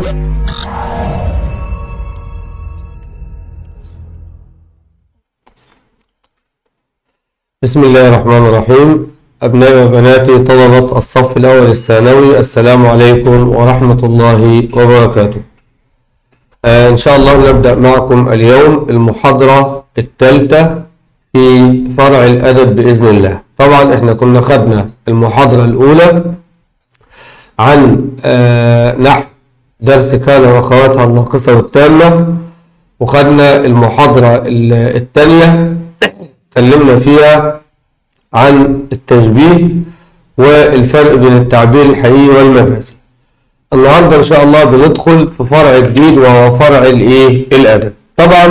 بسم الله الرحمن الرحيم أبنائي وبناتي طلبة الصف الأول الثانوي السلام عليكم ورحمة الله وبركاته آه إن شاء الله نبدأ معكم اليوم المحاضرة الثالثة في فرع الأدب بإذن الله طبعا إحنا كنا خدنا المحاضرة الأولى عن آه نحو درس كان وأخواتها الناقصة والتامة وخدنا المحاضرة الثانية اتكلمنا فيها عن التشبيه والفرق بين التعبير الحقيقي والمجازي النهارده ان شاء الله بندخل في فرع جديد وهو فرع الايه الادب طبعا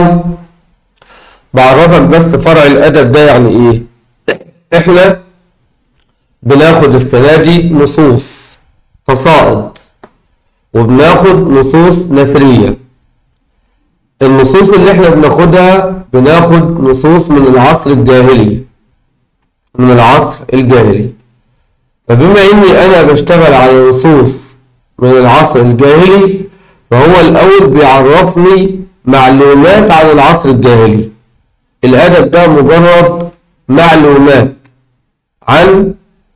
بعرفك بس فرع الادب ده يعني ايه احنا بناخد السنه دي نصوص قصائد وبناخد نصوص نثريه النصوص اللي احنا بناخدها بناخد نصوص من العصر الجاهلي من العصر الجاهلي فبما اني انا بشتغل على نصوص من العصر الجاهلي فهو الاول بيعرفني معلومات عن العصر الجاهلي الادب ده مجرد معلومات عن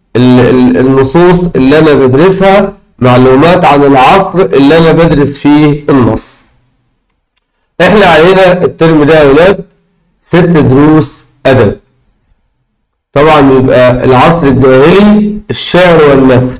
النصوص اللي انا بدرسها معلومات عن العصر اللي انا بدرس فيه النص احنا علينا الترم ده يا ولاد ست دروس ادب طبعا يبقى العصر الجاهلي الشعر والنثر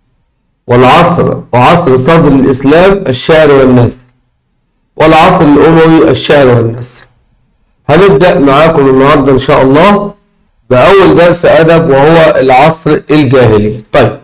والعصر وعصر صدر الاسلام الشعر والنثر والعصر الاموي الشعر والنثر هنبدا معاكم النهارده ان شاء الله باول درس ادب وهو العصر الجاهلي طيب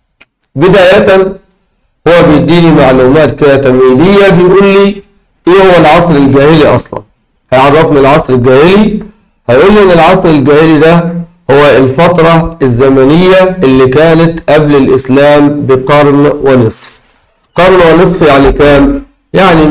بدايه هو بيديني معلومات كده تمهيديه بيقول لي ايه هو العصر الجاهلي اصلا هيعرفني العصر الجاهلي هيقول لي ان العصر الجاهلي ده هو الفترة الزمنية اللي كانت قبل الاسلام بقرن ونصف قرن ونصف يعني كام يعني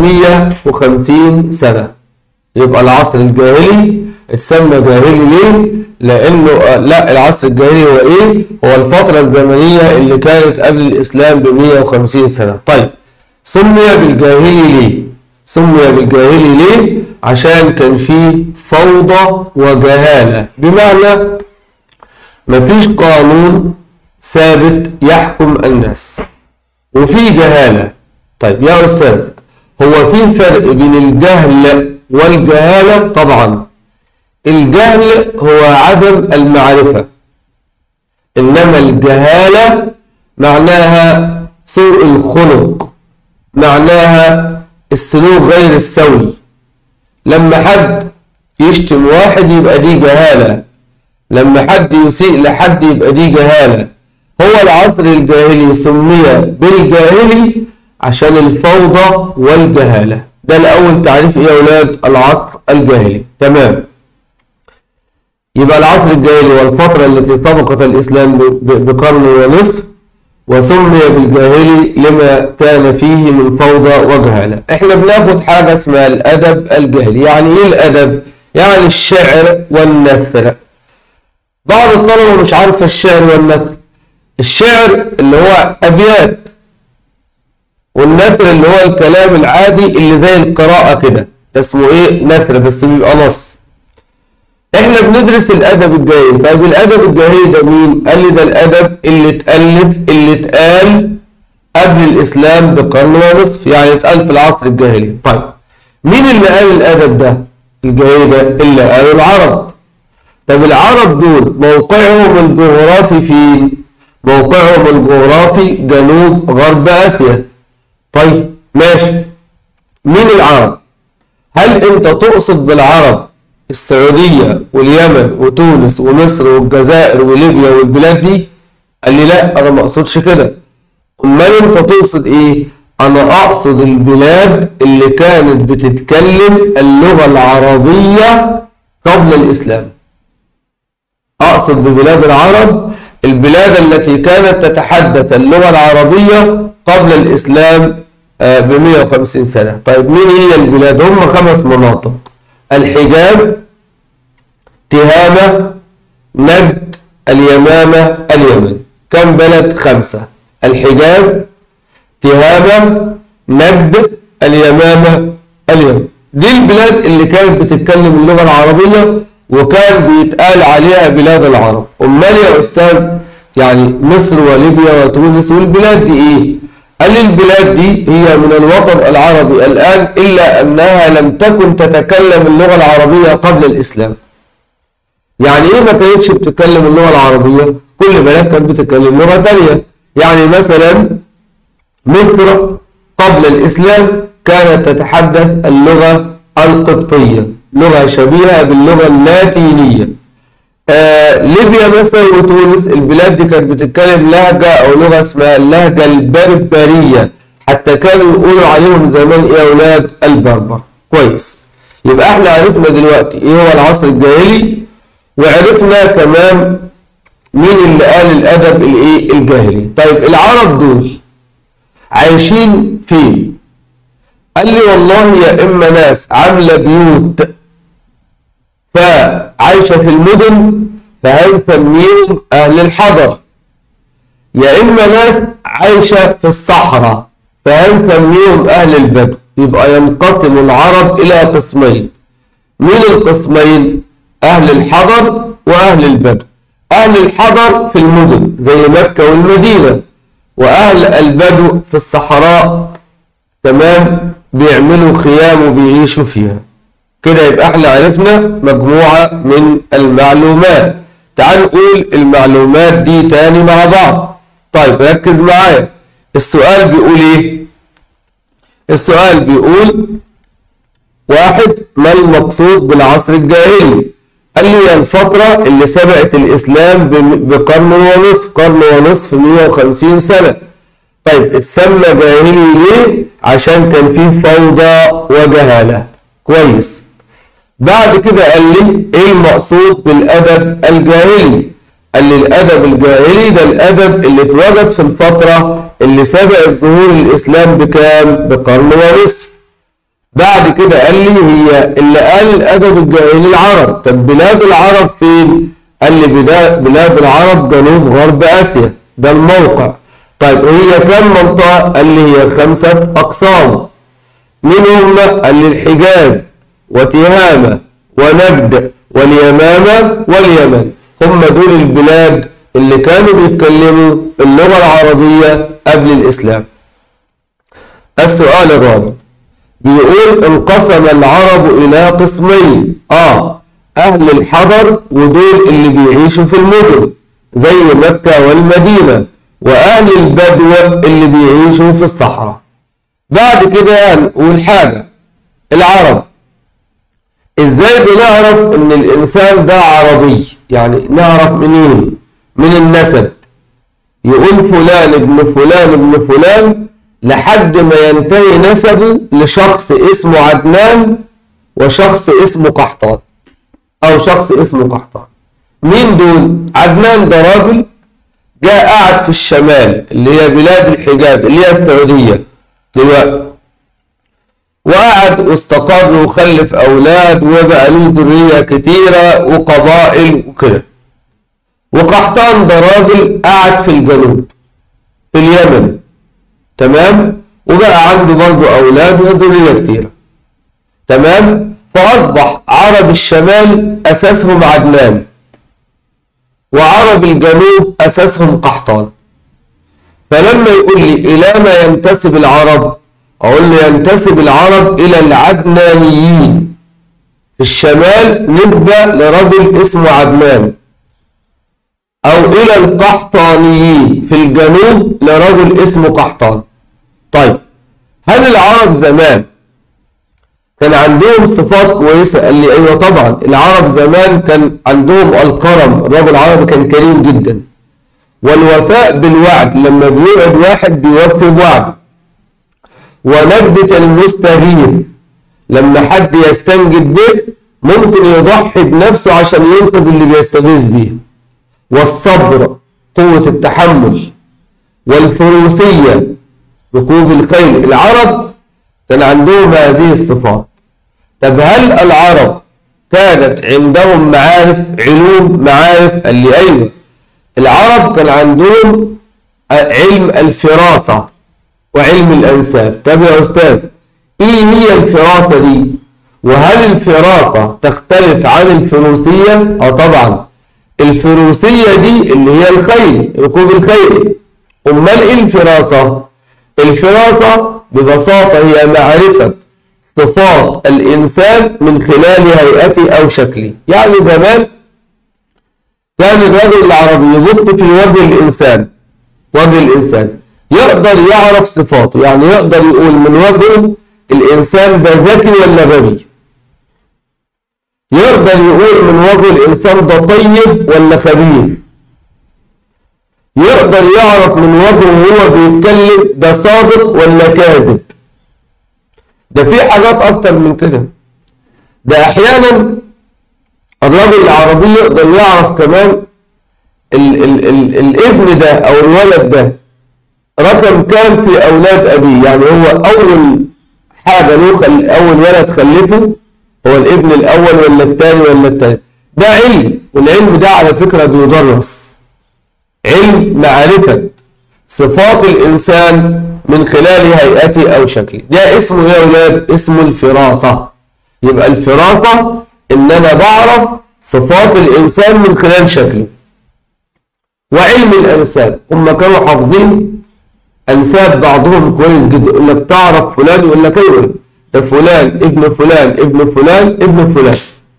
150 سنة يبقى العصر الجاهلي اتسمى جاهلي ليه لانه لا العصر الجاهلي هو ايه هو الفترة الزمنية اللي كانت قبل الاسلام ب 150 سنة طيب سمي بالجاهلي ليه سمي بالجاهلي ليه؟ عشان كان فيه فوضى وجهالة بمعنى مفيش قانون ثابت يحكم الناس وفي جهالة طيب يا أستاذ هو في فرق بين الجهل والجهالة طبعا الجهل هو عدم المعرفة إنما الجهالة معناها سوء الخلق معناها السلوك غير السوي لما حد يشتم واحد يبقى دي جهالة لما حد يسيء لحد يبقى دي جهالة هو العصر الجاهلي سمي بالجاهلي عشان الفوضى والجهالة ده الأول تعريف إيه يا أولاد العصر الجاهلي تمام يبقى العصر الجاهلي والفترة التي سبقت الإسلام بقرن ونصف وسمي بالجاهلي لما كان فيه من فوضى وجهالة احنا بناخد حاجة اسمها الأدب الجاهلي يعني ايه الأدب يعني الشعر والنثر بعض الطلبة مش عارفة الشعر والنثر الشعر اللي هو أبيات والنثر اللي هو الكلام العادي اللي زي القراءة كده ده اسمه ايه نثر بس بيبقى نص احنا بندرس الادب الجاهلي طيب الادب الجاهلي ده مين قال لي ده الادب اللي اتالف اللي اتقال قبل الاسلام بقرن ونصف يعني اتقال في العصر الجاهلي طيب مين اللي قال الادب ده الجاهلي ده اللي قالوا العرب طب العرب دول موقعهم الجغرافي فين موقعهم الجغرافي جنوب غرب اسيا طيب ماشي مين العرب هل انت تقصد بالعرب السعودية واليمن وتونس ومصر والجزائر وليبيا والبلاد دي قال لي لا انا ما اقصدش كده امال انت تقصد ايه انا اقصد البلاد اللي كانت بتتكلم اللغة العربية قبل الاسلام اقصد ببلاد العرب البلاد التي كانت تتحدث اللغة العربية قبل الاسلام ب 150 سنة طيب مين هي البلاد هم خمس مناطق الحجاز تهامة نجد اليمامة اليمن كم بلد خمسة الحجاز تهامة نجد اليمامة اليمن دي البلاد اللي كانت بتتكلم اللغة العربية وكان بيتقال عليها بلاد العرب امال يا استاذ يعني مصر وليبيا وتونس والبلاد دي ايه قال لي البلاد دي هي من الوطن العربي الان الا انها لم تكن تتكلم اللغة العربية قبل الاسلام يعني ايه ما كانتش بتتكلم اللغة العربية كل بلد كانت بتتكلم لغة تانية يعني مثلا مصر قبل الاسلام كانت تتحدث اللغة القبطية لغة شبيهة باللغة اللاتينية آه ليبيا مثلا وتونس البلاد دي كانت بتتكلم لهجة أو لغة اسمها اللهجة البربرية حتى كانوا يقولوا عليهم زمان إيه أولاد البربر كويس يبقى احنا عرفنا دلوقتي إيه هو العصر الجاهلي وعرفنا كمان مين اللي قال الأدب الإيه الجاهلي طيب العرب دول عايشين فين؟ قال لي والله يا إما ناس عاملة بيوت فعايشة في المدن فهنسميهم أهل الحضر يا إما ناس عايشة في الصحراء فهنسميهم أهل البدو يبقى ينقسم العرب إلى قسمين مين القسمين؟ أهل الحضر وأهل البدو أهل الحضر في المدن زي مكة والمدينة وأهل البدو في الصحراء تمام بيعملوا خيام وبيعيشوا فيها كده يبقى احنا عرفنا مجموعة من المعلومات تعال نقول المعلومات دي تاني مع بعض طيب ركز معايا السؤال بيقول ايه السؤال بيقول واحد ما المقصود بالعصر الجاهلي قال لي الفترة اللي سبقت الإسلام بقرن ونصف قرن ونصف 150 سنة طيب اتسمى جاهلي ليه عشان كان فيه فوضى وجهالة كويس بعد كده قال لي ايه المقصود بالادب الجاهلي قال لي الادب الجاهلي ده الادب اللي اتوجد في الفترة اللي سبقت ظهور الاسلام بكام بقرن ونصف بعد كده قال لي هي اللي قال الادب الجاهلي العرب طب بلاد العرب فين قال لي بلاد العرب جنوب غرب اسيا ده الموقع طيب هي كم منطقة قال لي هي خمسة اقسام مين هم قال لي الحجاز وتهامة ونجد واليمامة واليمن هم دول البلاد اللي كانوا بيتكلموا اللغة العربية قبل الإسلام السؤال الرابع بيقول انقسم العرب إلى قسمين آه أهل الحضر ودول اللي بيعيشوا في المدن زي مكة والمدينة وأهل البدو اللي بيعيشوا في الصحراء بعد كده نقول حاجة العرب ازاي بنعرف ان الانسان ده عربي يعني نعرف منين من النسب يقول فلان ابن فلان ابن فلان لحد ما ينتهي نسبه لشخص اسمه عدنان وشخص اسمه قحطان او شخص اسمه قحطان مين دول عدنان ده راجل جاء قعد في الشمال اللي هي بلاد الحجاز اللي هي السعوديه دلوقتي وقعد واستقر وخلف أولاد وبقى له ذرية كتيرة وقبائل وكده وقحطان ده راجل قعد في الجنوب في اليمن تمام وبقى عنده برضه أولاد وذرية كتيرة تمام فأصبح عرب الشمال أساسهم عدنان وعرب الجنوب أساسهم قحطان فلما يقول لي إلى ما ينتسب العرب أقول له ينتسب العرب إلى العدنانيين في الشمال نسبة لرجل اسمه عدنان أو إلى القحطانيين في الجنوب لرجل اسمه قحطان طيب هل العرب زمان كان عندهم صفات كويسة قال لي أيوة طبعا العرب زمان كان عندهم الكرم الرجل العربي كان كريم جدا والوفاء بالوعد لما بيوعد واحد بيوفي بوعده ونجدة المستغيث لما حد يستنجد به ممكن يضحي بنفسه عشان ينقذ اللي بيستغيث بيه والصبر قوة التحمل والفروسية ركوب الخيل العرب كان عندهم هذه الصفات طب هل العرب كانت عندهم معارف علوم معارف قال لي ايوه العرب كان عندهم علم الفراسة وعلم الأنساب طب يا أستاذ إيه هي الفراسة دي وهل الفراسة تختلف عن الفروسية اه طبعا الفروسية دي اللي هي الخيل ركوب الخيل أمال إيه الفراسة الفراسة ببساطة هي معرفة صفات الإنسان من خلال هيئته أو شكله يعني زمان كان الرجل العربي يبص في وجه الإنسان وجه الإنسان يقدر يعرف صفاته يعني يقدر يقول من وجهه الإنسان ده ذكي ولا غبي يقدر يقول من وجه الإنسان ده طيب ولا خبيث يقدر يعرف من وجهه وهو بيتكلم ده صادق ولا كاذب ده في حاجات أكتر من كده ده أحيانا الرجل العربي يقدر يعرف كمان ال ال ال الابن ده أو الولد ده رقم كام في أولاد أبيه يعني هو أول حاجة له خل... أول ولد خلفه هو الابن الأول ولا الثاني ولا الثالث ده علم والعلم ده على فكرة بيدرس علم معرفة صفات الإنسان من خلال هيئته أو شكله ده اسمه يا أولاد اسمه الفراسة يبقى الفراسة إن أنا بعرف صفات الإنسان من خلال شكله وعلم الأنساب هم كانوا حافظين أنساب بعضهم كويس جدا يقول لك تعرف فلان يقول لك أيوه ده فلان ابن فلان ابن فلان ابن فلان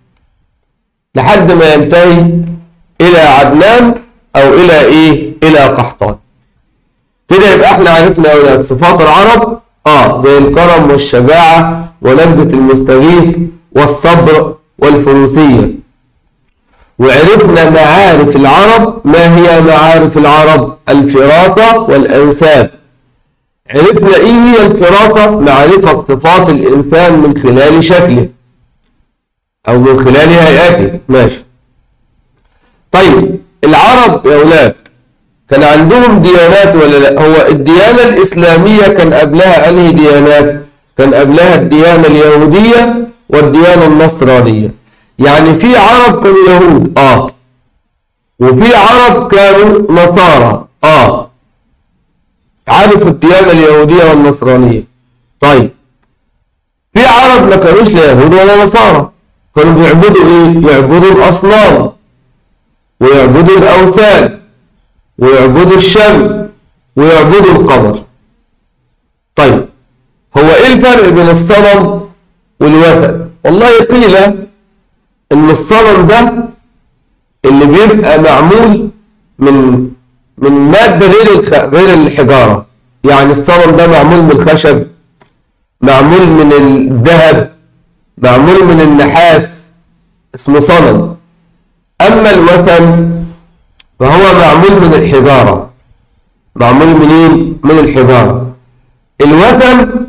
لحد ما ينتهي إلى عدنان أو إلى إيه؟ إلى قحطان كده يبقى احنا عرفنا يا أولاد صفات العرب آه زي الكرم والشجاعة ونجدة المستغيث والصبر والفروسية وعرفنا معارف العرب ما هي معارف العرب الفراسة والأنساب عرفنا ايه هي الفراسة معرفة صفات الإنسان من خلال شكله أو من خلال هيئته ماشي طيب العرب يا أولاد كان عندهم ديانات ولا لا هو الديانة الإسلامية كان قبلها أنهي ديانات كان قبلها الديانة اليهودية والديانة النصرانية يعني في عرب كانوا يهود آه وفي عرب كانوا نصارى آه عارف الديانة اليهودية والنصرانية طيب في عرب ما كانوش لا يهود ولا نصارى كانوا بيعبدوا ايه يعبدوا الاصنام ويعبدوا الاوثان ويعبدوا الشمس ويعبدوا القمر طيب هو ايه الفرق بين الصنم والوثن والله قيل ان الصنم ده اللي بيبقى معمول من من مادة غير الخ... غير الحجارة يعني الصنم ده معمول من الخشب معمول من الذهب معمول من النحاس اسمه صنم أما الوثن فهو معمول من الحجارة معمول منين؟ من الحجارة الوثن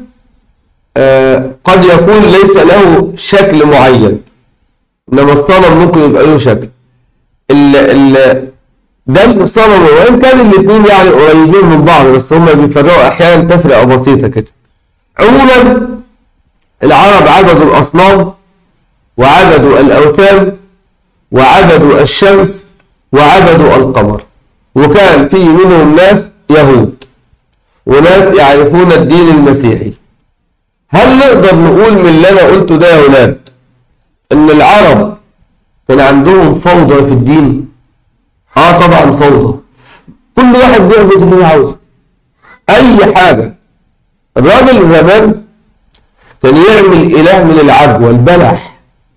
آه قد يكون ليس له شكل معين إنما الصنم ممكن يبقى له شكل ال ال ده الصنم وإن كان الاثنين يعني قريبين من بعض بس هما بيفرقوا أحيانا تفرقة بسيطة كده عموما العرب عبدوا الأصنام وعبدوا الأوثان وعبدوا الشمس وعبدوا القمر وكان في منهم ناس يهود وناس يعرفون الدين المسيحي هل نقدر نقول من اللي أنا قلته ده يا أولاد إن العرب كان عندهم فوضى في الدين؟ آه طبعا فوضى كل واحد بيعبد اللي هو عاوزه أي حاجة الراجل زمان كان يعمل إله من العجوة البلح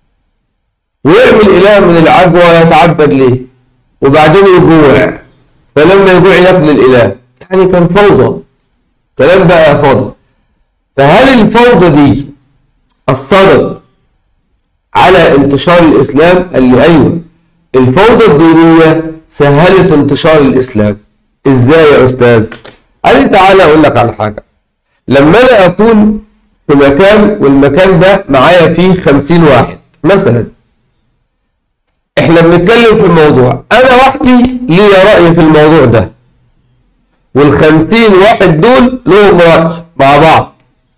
ويعمل إله من العجوة يتعبد ليه وبعدين يجوع فلما يجوع ياكل الإله يعني كان فوضى كلام بقى فاضي فهل الفوضى دي أثرت على انتشار الإسلام؟ قال لي أيوه الفوضى الدينية سهلت انتشار الإسلام إزاي يا أستاذ؟ قال لي تعالى أقول لك على حاجة لما أنا أكون في مكان والمكان ده معايا فيه خمسين واحد مثلا احنا بنتكلم في الموضوع انا وحدي ليا رأي في الموضوع ده والخمسين واحد دول لهم رأي مع بعض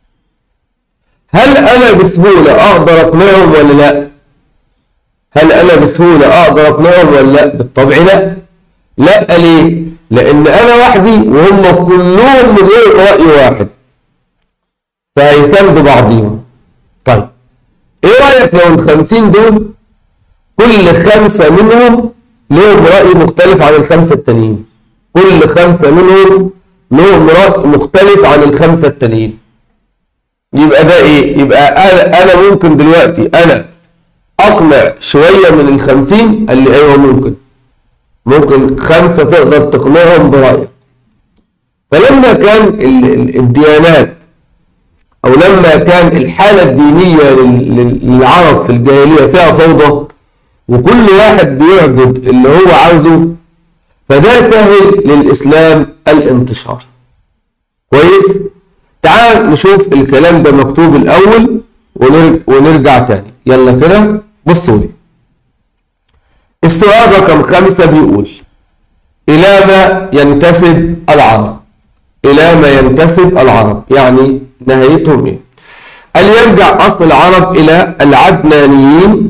هل انا بسهولة اقدر اقنعهم ولا لا هل انا بسهولة اقدر اقنعهم ولا لا بالطبع لا لا ليه لان انا وحدي وهم كلهم من غير راي واحد فهيساندوا بعضيهم طيب ايه رايك لو الخمسين دول كل خمسه منهم لهم راي مختلف عن الخمسه التانيين كل خمسه منهم لهم راي مختلف عن الخمسه التانيين يبقى ده ايه يبقى انا انا ممكن دلوقتي انا اقنع شويه من الخمسين قال لي ايوه ممكن ممكن خمسه تقدر تقنعهم برايك فلما كان ال- ال- الديانات او لما كان الحاله الدينيه لل- لل- للعرب في الجاهليه فيها فوضى وكل واحد بيعبد اللي هو عاوزه فده سهل للاسلام الانتشار كويس تعال نشوف الكلام ده مكتوب الأول ونرجع, ونرجع تاني يلا كده بصوا لي السؤال رقم خمسة بيقول إلى ما ينتسب العرب إلى ما ينتسب العرب يعني نهايتهم إيه قال يرجع أصل العرب إلى العدنانيين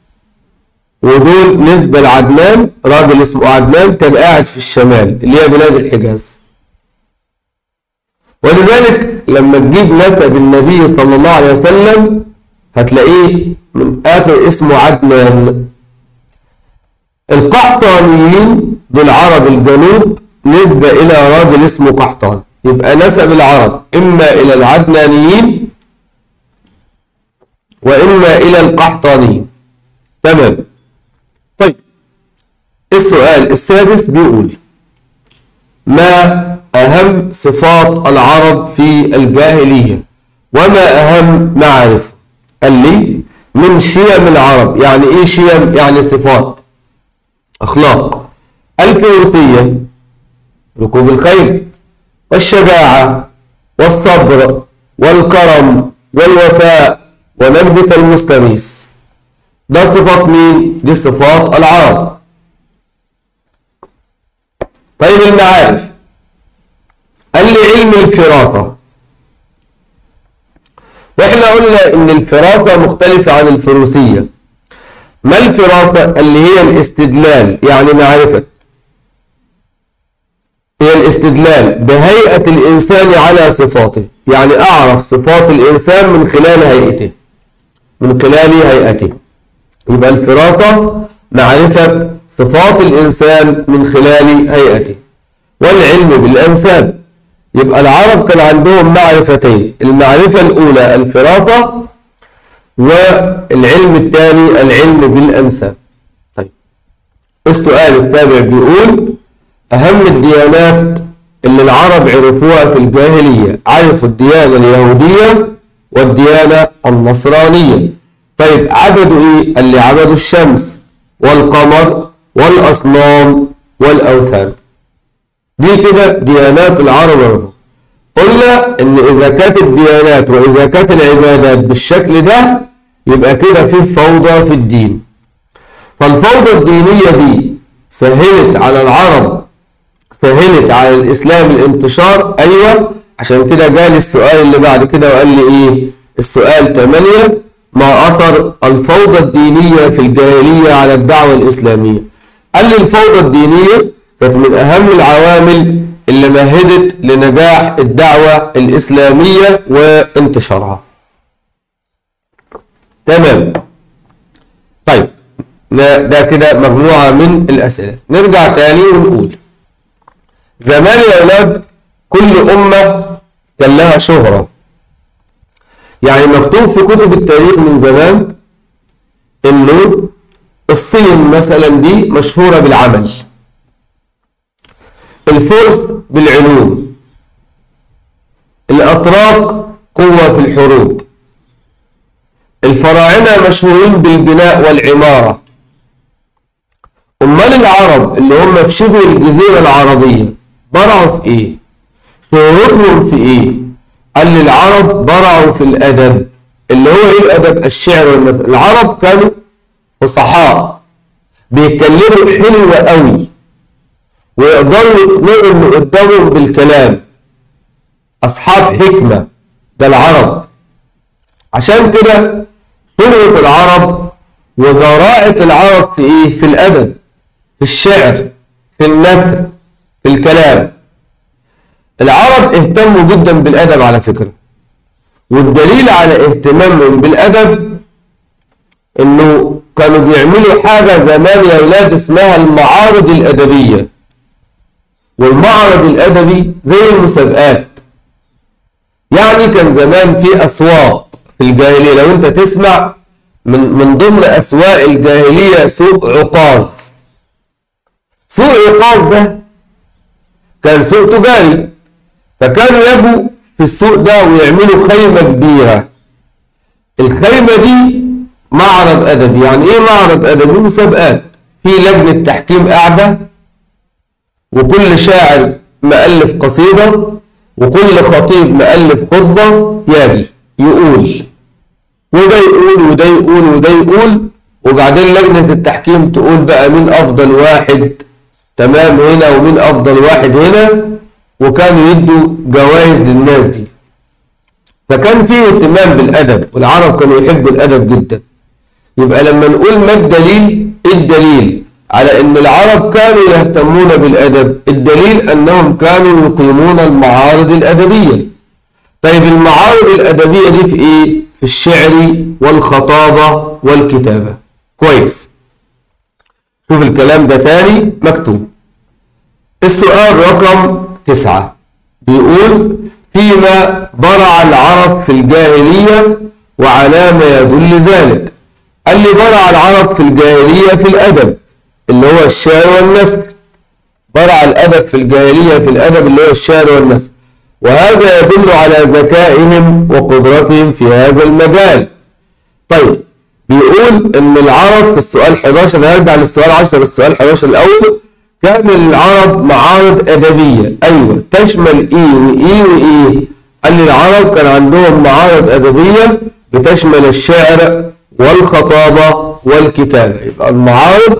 ودول نسبة لعدنان راجل اسمه عدنان كان قاعد في الشمال اللي هي بلاد الحجاز ولذلك لما تجيب نسب النبي صلى الله عليه وسلم هتلاقيه من آخر اسمه عدنان القحطانيين دول عرب الجنوب نسبة إلى راجل اسمه قحطان يبقى نسب العرب إما إلى العدنانيين وإما إلى القحطانيين تمام طيب السؤال السادس بيقول ما أهم صفات العرب في الجاهلية وما أهم معارف قال لي من شيم العرب يعني إيه شيم يعني صفات أخلاق الفروسية ركوب الخيل والشجاعة والصبر والكرم والوفاء ونجدة المستغيث ده صفات مين؟ دي صفات العرب طيب المعارف قال لي علم الفراسة واحنا قلنا ان الفراسة مختلفة عن الفروسية ما الفراسة اللي هي الاستدلال يعني معرفة هي الاستدلال بهيئة الإنسان على صفاته يعني أعرف صفات الإنسان من خلال هيئته من خلال هيئته يبقى الفراسة معرفة صفات الإنسان من خلال هيئته والعلم بالأنساب يبقى العرب كان عندهم معرفتين المعرفة الأولى الفراسة والعلم الثاني العلم بالأنساب طيب السؤال السابع بيقول أهم الديانات اللي العرب عرفوها في الجاهلية عرفوا الديانة اليهودية والديانة النصرانية طيب عبدوا إيه؟ اللي عبدوا الشمس والقمر والأصنام والأوثان دي كده ديانات العرب عرفوا قلنا ان اذا كانت الديانات واذا كانت العبادات بالشكل ده يبقى كده في فوضى في الدين فالفوضى الدينية دي سهلت على العرب سهلت على الاسلام الانتشار ايوه عشان كده جالي السؤال اللي بعد كده وقال لي ايه السؤال 8 ما اثر الفوضى الدينية في الجاهلية على الدعوة الاسلامية قال لي الفوضى الدينية كانت من اهم العوامل اللي مهدت لنجاح الدعوة الإسلامية وانتشارها تمام طيب ده كده مجموعة من الأسئلة نرجع تاني ونقول زمان يا أولاد كل أمة كان لها شهرة يعني مكتوب في كتب التاريخ من زمان إنه الصين مثلا دي مشهورة بالعمل الفرس بالعلوم الأتراك قوة في الحروب الفراعنة مشهورين بالبناء والعمارة أمال العرب اللي هم في شبه الجزيرة العربية برعوا في إيه؟ شهرتهم في إيه؟ قال لي العرب برعوا في الأدب اللي هو إيه الأدب؟ الشعر والمثل العرب كانوا فصحاء بيتكلموا حلو قوي ويقدروا يقنعوا اللي قدامهم بالكلام أصحاب حكمة ده العرب عشان كده شهرة العرب وجراءة العرب في إيه؟ في الأدب في الشعر في النثر في الكلام العرب اهتموا جدا بالأدب على فكرة والدليل على اهتمامهم بالأدب انه كانوا بيعملوا حاجة زمان يا ولاد اسمها المعارض الأدبية والمعرض الأدبي زي المسابقات يعني كان زمان في أسواق في الجاهلية لو أنت تسمع من من ضمن أسواق الجاهلية سوق عكاظ سوق عكاظ ده كان سوق تجاري فكانوا يجوا في السوق ده ويعملوا خيمة كبيرة الخيمة دي معرض أدبي يعني إيه معرض أدبي مسابقات في لجنة تحكيم قاعدة وكل شاعر مؤلف قصيدة وكل خطيب مؤلف خطبة يجي يقول وده يقول وده يقول وده يقول وبعدين لجنة التحكيم تقول بقى مين أفضل واحد تمام هنا ومين أفضل واحد هنا وكانوا يدوا جوائز للناس دي فكان فيه اهتمام بالأدب والعرب كانوا يحبوا الأدب جدا يبقى لما نقول ما الدليل إيه الدليل على ان العرب كانوا يهتمون بالادب الدليل انهم كانوا يقيمون المعارض الادبيه طيب المعارض الادبيه دي في ايه في الشعر والخطابه والكتابه كويس شوف الكلام ده تاني مكتوب السؤال رقم تسعة بيقول فيما برع العرب في الجاهلية وعلى ما يدل ذلك قال لي برع العرب في الجاهلية في الأدب اللي هو الشعر والنثر برع الأدب في الجاهلية في الأدب اللي هو الشعر والنثر وهذا يدل على ذكائهم وقدرتهم في هذا المجال طيب بيقول ان العرب في السؤال 11 هرجع للسؤال 10 بس السؤال 11 الاول كان العرب معارض ادبيه ايوه تشمل ايه وايه وايه قال لي العرب كان عندهم معارض ادبيه بتشمل الشعر والخطابه والكتابه يبقى المعارض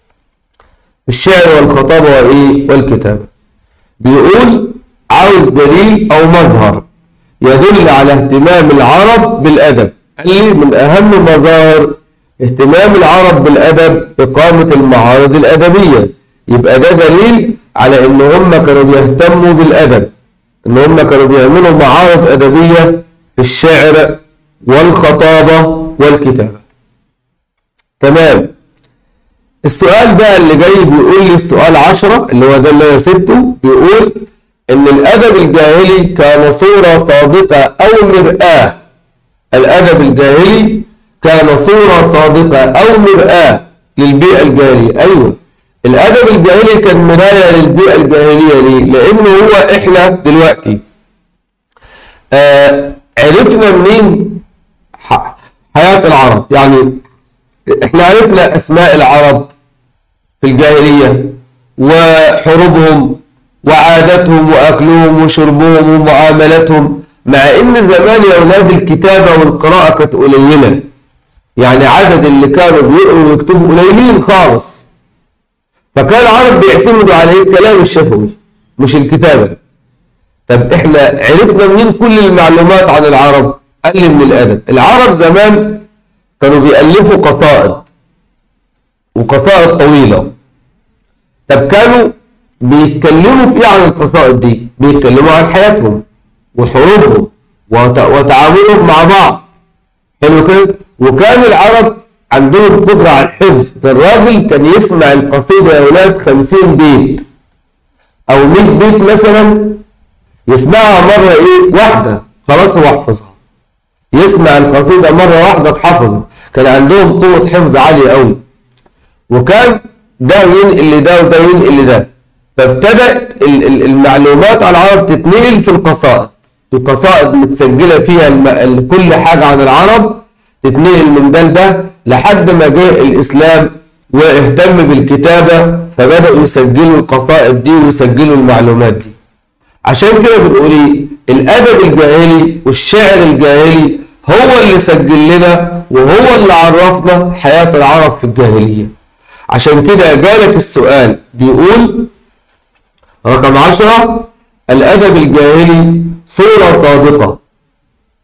الشعر والخطابة وإيه والكتابة بيقول عاوز دليل أو مظهر يدل على اهتمام العرب بالأدب قال لي من أهم مظاهر اهتمام العرب بالأدب إقامة المعارض الأدبية يبقى ده دليل على إن هم كانوا بيهتموا بالأدب إن هم كانوا بيعملوا معارض أدبية في الشعر والخطابة والكتابة تمام السؤال بقى اللي جاي بيقول لي السؤال 10 اللي هو ده اللي انا سبته بيقول ان الادب الجاهلي كان صورة صادقة او مرآة الادب الجاهلي كان صورة صادقة او مرآة للبيئة الجاهلية ايوه الادب الجاهلي كان مراية للبيئة الجاهلية ليه لانه هو احنا دلوقتي آه عرفنا منين حياة العرب يعني احنا عرفنا اسماء العرب في الجاهلية وحروبهم وعاداتهم واكلهم وشربهم ومعاملتهم مع ان زمان يا اولاد الكتابة والقراءة كانت قليلة يعني عدد اللي كانوا بيقروا ويكتبوا قليلين خالص فكان العرب بيعتمدوا على ايه الكلام الشفوي مش الكتابة طب احنا عرفنا منين كل المعلومات عن العرب قال لي من الادب العرب زمان كانوا بيألفوا قصائد وقصائد طويلة طب كانوا بيتكلموا في ايه عن القصائد دي بيتكلموا عن حياتهم وحروبهم وتعاملهم مع بعض حلو كده وكان العرب عندهم قدرة على الحفظ ده الراجل كان يسمع القصيدة يا ولاد 50 بيت أو 100 بيت مثلا يسمعها مرة إيه واحدة خلاص هو حفظها يسمع القصيدة مرة واحدة اتحفظت كان عندهم قوة حفظ عالية قوي وكان ده ينقل لده وده ينقل لده فابتدأت المعلومات على العرب تتنقل في القصائد القصائد متسجلة فيها الم... كل حاجة عن العرب تتنقل من ده لده لحد ما جاء الإسلام واهتم بالكتابة فبدأوا يسجلوا القصائد دي ويسجلوا المعلومات دي عشان كده بنقول ايه الأدب الجاهلي والشعر الجاهلي هو اللي سجل لنا وهو اللي عرفنا حياة العرب في الجاهلية عشان كده جالك السؤال بيقول رقم عشرة الأدب الجاهلي صورة صادقة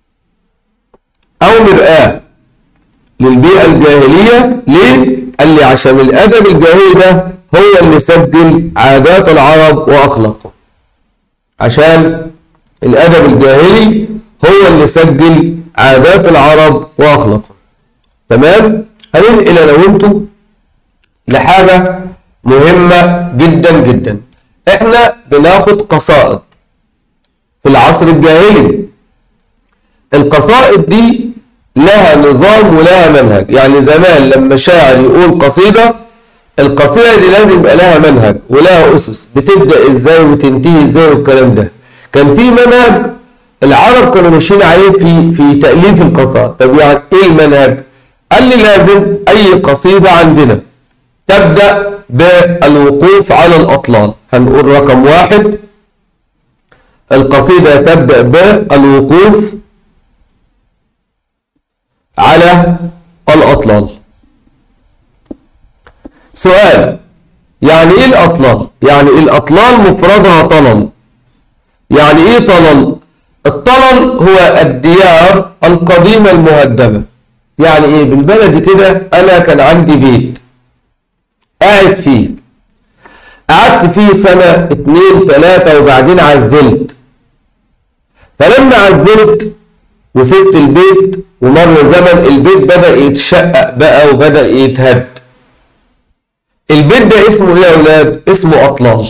أو مرآة للبيئة الجاهلية ليه؟ قال لي عشان الأدب الجاهلي ده هو اللي سجل عادات العرب وأخلاقهم عشان الأدب الجاهلي هو اللي سجل عادات العرب وأخلاقهم تمام هننقل أنا وأنتم لحاجة مهمة جدا جدا احنا بناخد قصائد في العصر الجاهلي القصائد دي لها نظام ولها منهج يعني زمان لما شاعر يقول قصيدة القصيدة دي لازم يبقى لها منهج ولها أسس بتبدأ ازاي وتنتهي ازاي والكلام ده كان في منهج العرب كانوا ماشيين عليه في في تأليف القصائد طب يعني ايه المنهج؟ قال لي لازم أي قصيدة عندنا تبدأ بالوقوف على الأطلال هنقول رقم واحد القصيدة تبدأ بالوقوف على الأطلال سؤال يعني ايه الأطلال؟ يعني الأطلال مفردها طلل يعني ايه طلل؟ الطلل هو الديار القديمة المهدمة يعني ايه بالبلدي كده انا كان عندي بيت قاعد فيه قعدت فيه سنة اتنين تلاتة وبعدين عزلت فلما عزلت وسبت البيت ومر زمن البيت بدأ يتشقق بقى وبدأ يتهد البيت ده اسمه ايه يا اولاد اسمه اطلال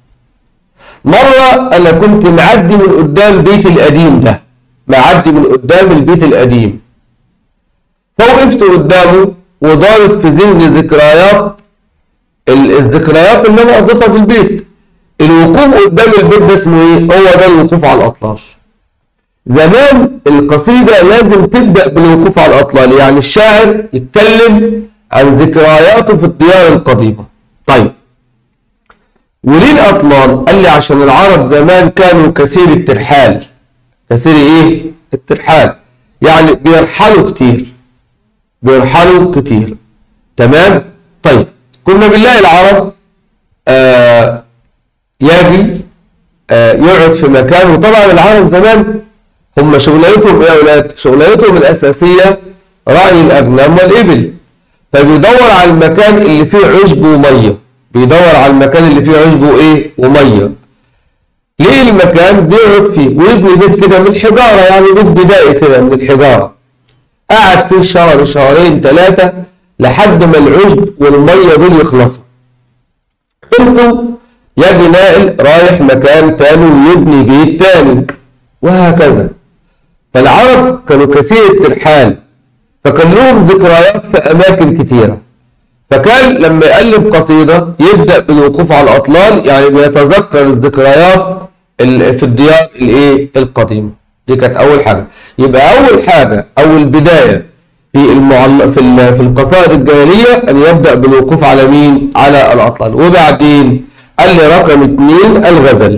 مرة انا كنت معدي من قدام بيتي القديم ده معدي من قدام البيت القديم فوقفت قدامه ودارت في ذهني ذكريات الذكريات اللي انا قضيتها في البيت الوقوف قدام البيت ده اسمه ايه هو ده الوقوف على الاطلال زمان القصيدة لازم تبدأ بالوقوف على الأطلال يعني الشاعر يتكلم عن ذكرياته في الديار القديمة طيب وليه الأطلال؟ قال لي عشان العرب زمان كانوا كثير الترحال كثير إيه؟ الترحال يعني بيرحلوا كتير بيرحلوا كتير تمام؟ طيب كنا بنلاقي العرب آه يجي آه يقعد في مكان وطبعا العرب زمان هم شغلتهم ايه يا اولاد؟ شغلتهم الاساسيه رعي الاغنام والابل فبيدور على المكان اللي فيه عشب وميه بيدور على المكان اللي فيه عشب وايه؟ وميه ليه المكان بيقعد فيه ويبني بيت كده من الحجاره يعني بيت بدائي كده من الحجاره قعد فيه شهر شهرين ثلاثه لحد ما العشب والميه دول يخلصوا انتوا يجي ناقل رايح مكان تاني ويبني بيت تاني وهكذا فالعرب كانوا كثير الترحال فكان لهم ذكريات في أماكن كتيرة فكان لما يألف قصيدة يبدأ بالوقوف على الأطلال يعني بيتذكر الذكريات في الديار الإيه القديمة دي كانت أول حاجة يبقى أول حاجة أو البداية في المعل... في ال... في القصائد الجاهلية أن يبدأ بالوقوف على مين؟ على الأطلال وبعدين قال لي رقم اثنين الغزل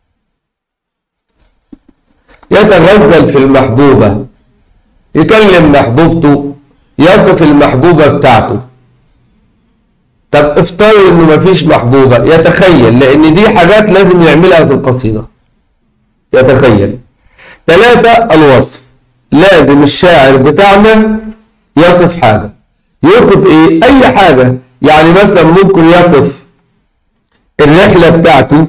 يتغزل في المحبوبة يكلم محبوبته يصف المحبوبة بتاعته طب افترض انه مفيش محبوبة يتخيل لان دي حاجات لازم يعملها في القصيدة يتخيل ثلاثة الوصف لازم الشاعر بتاعنا يصف حاجة يصف ايه اي حاجة يعني مثلا ممكن يصف الرحلة بتاعته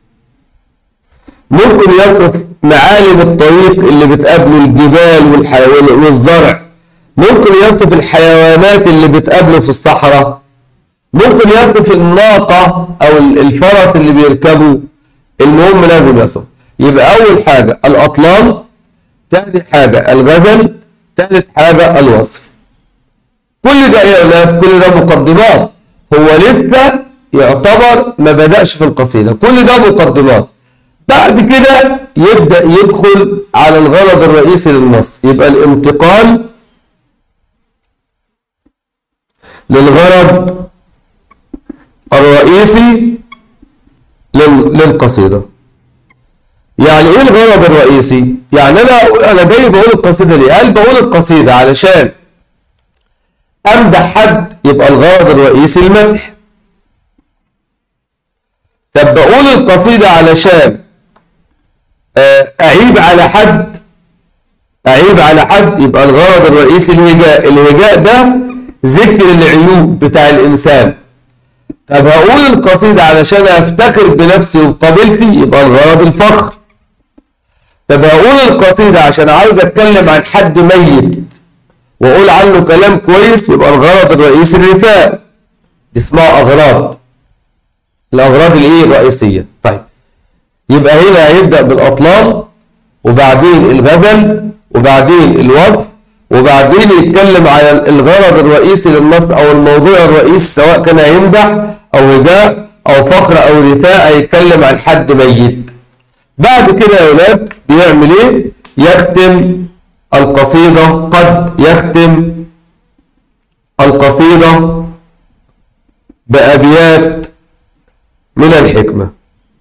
ممكن يصف معالم الطريق اللي بتقابله الجبال والحيوان والزرع ممكن يصف الحيوانات اللي بتقابله في الصحراء ممكن يصف الناقة أو الفرس اللي بيركبه المهم لازم يصف يبقى أول حاجة الأطلال ثاني حاجة الغزل ثالث حاجة الوصف كل ده يا أولاد كل ده مقدمات هو لسه يعتبر ما بدأش في القصيدة كل ده مقدمات بعد كده يبدأ يدخل على الغرض الرئيسي للنص يبقى الانتقال للغرض الرئيسي للقصيدة يعني ايه الغرض الرئيسي يعني انا انا جاي بقول القصيدة ليه هل بقول القصيدة علشان امدح حد يبقى الغرض الرئيسي المدح طب بقول القصيدة علشان أعيب على حد أعيب على حد يبقى الغرض الرئيسي الهجاء الهجاء ده ذكر العيوب بتاع الإنسان طب هقول القصيدة علشان أفتخر بنفسي وبقبيلتي يبقى الغرض الفخر طب هقول القصيدة عشان عاوز أتكلم عن حد ميت وأقول عنه كلام كويس يبقى الغرض الرئيسي الرثاء دي اسمها أغراض الأغراض الإيه الرئيسية طيب يبقى هنا هيبدأ بالأطلال وبعدين الغزل وبعدين الوصف وبعدين يتكلم على الغرض الرئيسي للنص او الموضوع الرئيسي سواء كان هيمدح او هجاء او فخر او رثاء هيتكلم عن حد ميت بعد كده يا ولاد بيعمل ايه يختم القصيدة قد يختم القصيدة بأبيات من الحكمة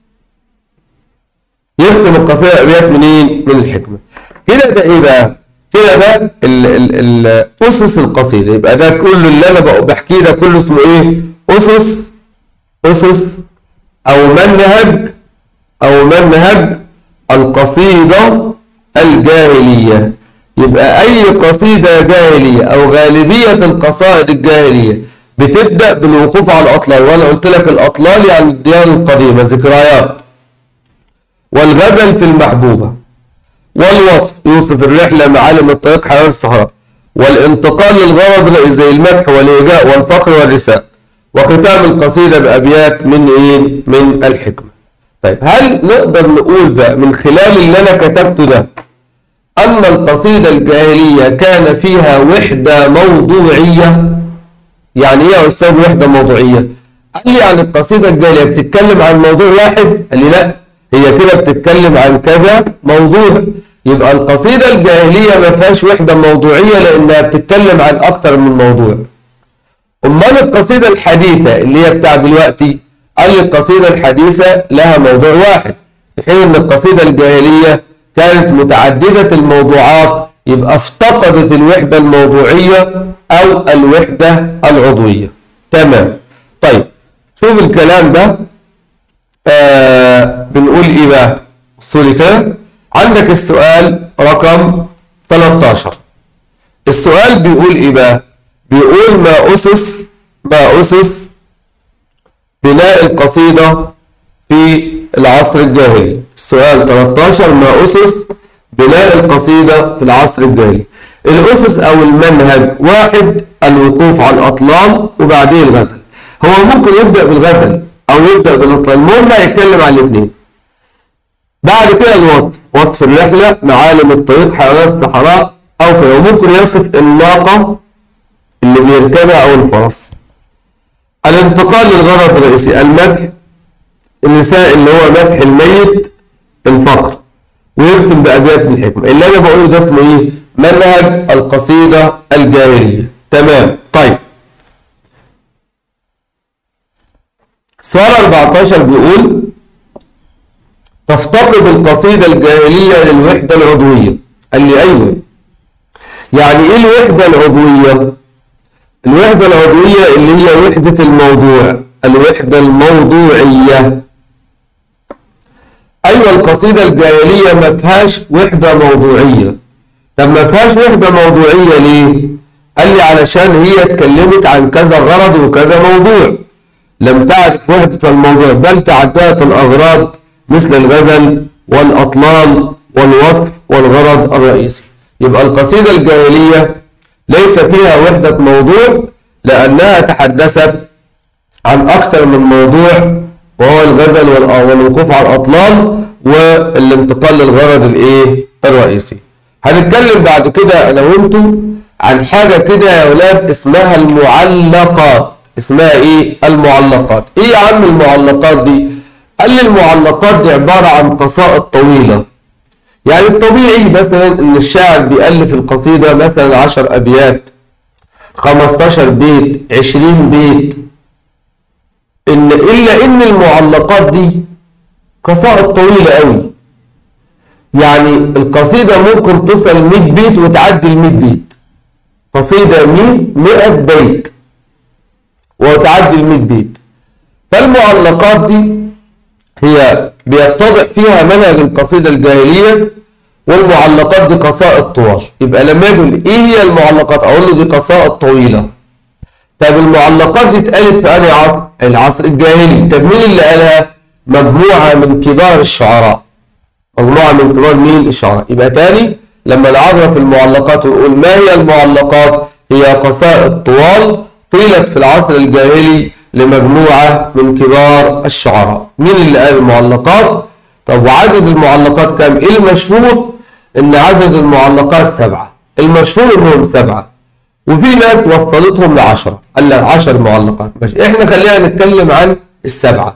يختم القصيدة بأبيات منين من الحكمة كده ده ايه بقى كده ده ال ال ال اسس القصيده يبقى ده كل اللي انا بقى بحكيه ده كله اسمه ايه اسس اسس او منهج او منهج القصيده الجاهليه يبقى اي قصيده جاهليه او غالبيه القصائد الجاهليه بتبدا بالوقوف على الاطلال وانا قلت لك الاطلال يعني الديانه القديمه ذكريات والغزل في المحبوبه والوصف يوصف الرحلة معالم الطريق حيوان الصحراء والانتقال للغرض زي المدح والإيجاء والفقر والرساء وختام القصيدة بأبيات من إيه؟ من الحكمة. طيب هل نقدر نقول بقى من خلال اللي أنا كتبته ده أن القصيدة الجاهلية كان فيها وحدة موضوعية؟ يعني إيه يا أستاذ وحدة موضوعية؟ قال لي يعني القصيدة الجاهلية بتتكلم عن موضوع واحد؟ قال لي لا هي كده بتتكلم عن كذا موضوع يبقى القصيدة الجاهلية ما فيهاش وحدة موضوعية لأنها بتتكلم عن أكتر من موضوع. أمال القصيدة الحديثة اللي هي بتاع دلوقتي قال لي القصيدة الحديثة لها موضوع واحد في حين إن القصيدة الجاهلية كانت متعددة الموضوعات يبقى افتقدت الوحدة الموضوعية أو الوحدة العضوية. تمام. طيب شوف الكلام ده آه بنقول إيه بقى؟ بصوا لي كده عندك السؤال رقم 13 السؤال بيقول ايه بقى بيقول ما اسس ما اسس بناء القصيدة في العصر الجاهلي السؤال 13 ما اسس بناء القصيدة في العصر الجاهلي الاسس او المنهج واحد الوقوف على الاطلال وبعدين الغزل هو ممكن يبدأ بالغزل او يبدأ بالاطلال المهم هيتكلم عن الاثنين بعد كده الوصف وصف الرحلة معالم الطريق حيوانات الصحراء أو كده وممكن يصف الناقة اللي بيركبها أو الفرس الانتقال للغرض الرئيسي المدح النساء اللي هو مدح الميت الفقر ويختم بأبيات من الحكمة اللي أنا بقوله ده اسمه إيه؟ منهج القصيدة الجاهلية تمام طيب سؤال 14 بيقول تفتقد القصيدة الجاهلية للوحدة العضوية قال لي أيوة يعني إيه الوحدة العضوية الوحدة العضوية اللي هي وحدة الموضوع الوحدة الموضوعية أيوة القصيدة الجاهلية ما فيهاش وحدة موضوعية طب ما فيهاش وحدة موضوعية ليه قال لي علشان هي اتكلمت عن كذا غرض وكذا موضوع لم تعرف وحدة الموضوع بل تعددت الأغراض مثل الغزل والأطلال والوصف والغرض الرئيسي يبقى القصيدة الجاهلية ليس فيها وحدة موضوع لأنها تحدثت عن أكثر من موضوع وهو الغزل والوقوف على الأطلال والانتقال للغرض الإيه الرئيسي هنتكلم بعد كده أنا وأنتم عن حاجة كده يا أولاد اسمها المعلقات اسمها إيه المعلقات إيه يا عم المعلقات دي قال لي المعلقات دي عبارة عن قصائد طويلة يعني الطبيعي مثلا ان الشاعر بيألف القصيدة مثلا 10 ابيات 15 بيت 20 بيت ان الا ان المعلقات دي قصائد طويلة قوي يعني القصيدة ممكن تصل 100 بيت وتعدي ال 100 بيت قصيدة 100 100 بيت وتعدي ال 100 بيت فالمعلقات دي هي بيتضح فيها منهج القصيدة الجاهلية والمعلقات دي قصائد طوال يبقى لما يقول ايه هي المعلقات اقول له دي قصائد طويلة طب المعلقات دي اتقالت في أنهي عصر؟ العصر الجاهلي طب مين اللي قالها؟ مجموعة من كبار الشعراء مجموعة من كبار مين الشعراء يبقى تاني لما نعرف المعلقات ونقول ما هي المعلقات هي قصائد طوال قيلت في العصر الجاهلي لمجموعة من كبار الشعراء مين اللي قال المعلقات طب وعدد المعلقات كام ايه المشهور ان عدد المعلقات سبعة المشهور انهم سبعة وفي ناس وصلتهم لعشرة قال لك عشر معلقات ماشي احنا خلينا نتكلم عن السبعة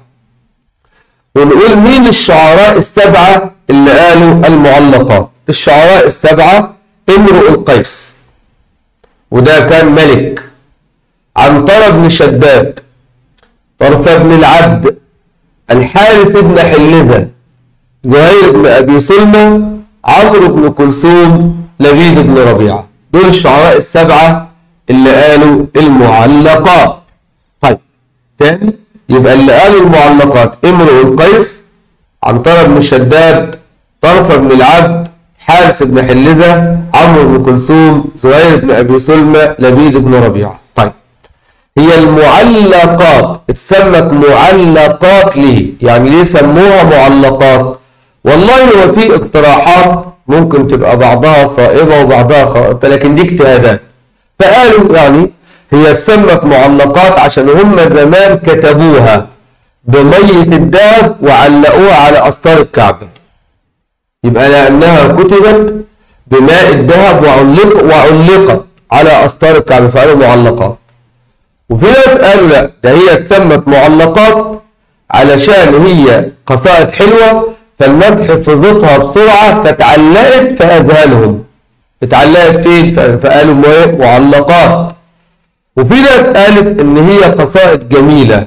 ونقول مين الشعراء السبعة اللي قالوا المعلقات الشعراء السبعة امرؤ القيس وده كان ملك عنترة بن شداد طرفة بن العبد الحارث بن حلزة زهير بن أبي سلمى عمرو بن كلثوم لبيد بن ربيعة دول الشعراء السبعة اللي قالوا المعلقات طيب تاني يبقى اللي قالوا المعلقات امرؤ القيس عنترة بن شداد طرفة بن العبد حارس بن حلزة عمرو بن كلثوم زهير بن أبي سلمى لبيد بن ربيعة طيب هي المعلقات اتسمت معلقات ليه يعني ليه سموها معلقات والله هو في اقتراحات ممكن تبقى بعضها صائبة وبعضها خاطئة لكن دي اجتهادات فقالوا يعني هي اتسمت معلقات عشان هم زمان كتبوها بمية الذهب وعلقوها على أستار الكعبة يبقى لأنها كتبت بماء الذهب وعلق وعلقت على أستار الكعبة فقالوا معلقات وفي ناس قالوا لا ده هي اتسمت معلقات علشان هي قصائد حلوة فالناس حفظتها بسرعة فتعلقت في أذهانهم اتعلقت فين؟ فقالوا معلقات وفي ناس قالت إن هي قصائد جميلة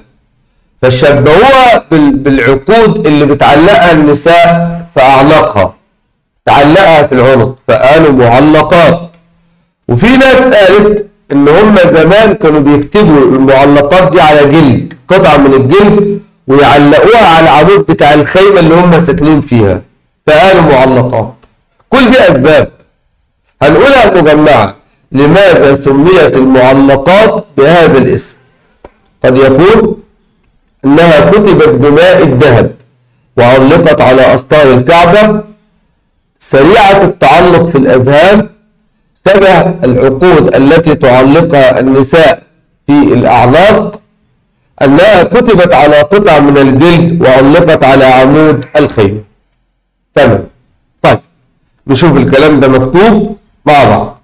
فشبهوها بالعقود اللي بتعلقها النساء في أعناقها تعلقها في العنق فقالوا معلقات وفي ناس قالت ان هم زمان كانوا بيكتبوا المعلقات دي على جلد قطعة من الجلد ويعلقوها على العمود بتاع الخيمة اللي هم ساكنين فيها فقالوا معلقات كل دي أسباب هنقولها مجمعة لماذا سميت المعلقات بهذا الاسم قد يكون انها كتبت بماء الذهب وعلقت على أسطار الكعبة سريعة التعلق في الأذهان شبه العقود التي تعلقها النساء في الأعناق أنها كتبت على قطع من الجلد وعلقت على عمود الخيمة تمام طيب نشوف الكلام ده مكتوب مع بعض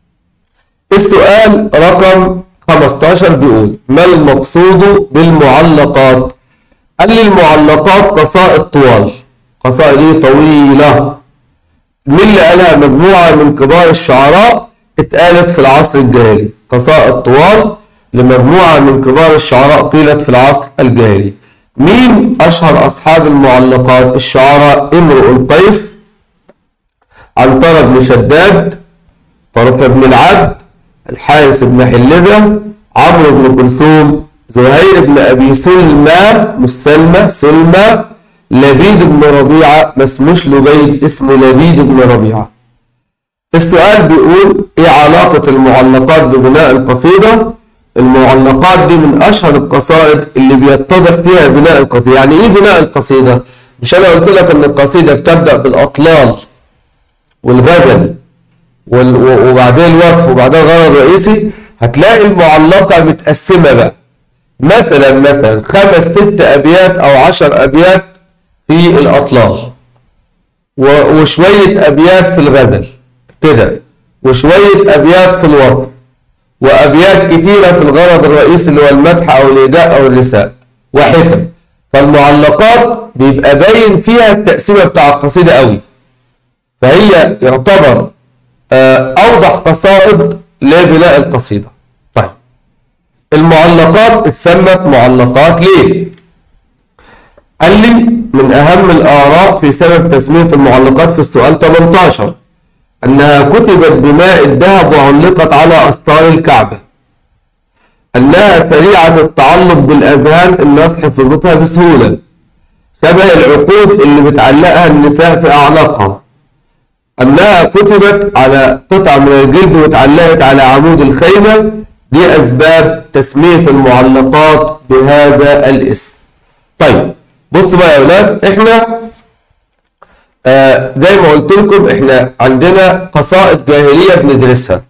السؤال رقم 15 بيقول ما المقصود بالمعلقات قال لي المعلقات قصائد طوال قصائد ايه طويلة مين اللي قالها مجموعة من كبار الشعراء اتقالت في العصر الجاهلي قصائد طوال لمجموعة من كبار الشعراء قيلت في العصر الجاهلي مين أشهر أصحاب المعلقات الشعراء امرؤ القيس عنترة بن شداد طرف بن العبد الحارس بن حلزة عمرو بن كلثوم زهير بن أبي سلمى مش سلمى سلمى لبيد بن ربيعة ما اسموش لبيد اسمه لبيد بن ربيعة السؤال بيقول ايه علاقة المعلقات ببناء القصيدة المعلقات دي من اشهر القصائد اللي بيتضح فيها بناء القصيدة يعني ايه بناء القصيدة مش انا قلت لك ان القصيدة بتبدأ بالاطلال والغزل وبعدين الوصف وبعدين الغرض الرئيسي هتلاقي المعلقة متقسمة بقى مثلا مثلا خمس ست ابيات او عشر ابيات في الاطلال وشوية ابيات في الغزل كده وشوية ابيات في الوصف وابيات كتيرة في الغرض الرئيسي اللي هو المدح او الاداء او الرساء وحكم فالمعلقات بيبقى باين فيها التقسيمة بتاع القصيدة قوي فهي يعتبر اوضح قصائد لبناء القصيدة طيب المعلقات اتسمت معلقات ليه قال لي من اهم الاراء في سبب تسمية المعلقات في السؤال 18 انها كتبت بماء الذهب وعلقت على استار الكعبة انها سريعة التعلق بالاذهان الناس حفظتها بسهولة شبه العقود اللي بتعلقها النساء في اعناقها انها كتبت على قطعة من الجلد واتعلقت على عمود الخيمة دي أسباب تسمية المعلقات بهذا الاسم طيب بص بقى يا أولاد إحنا آه زي ما قلت لكم إحنا عندنا قصائد جاهلية بندرسها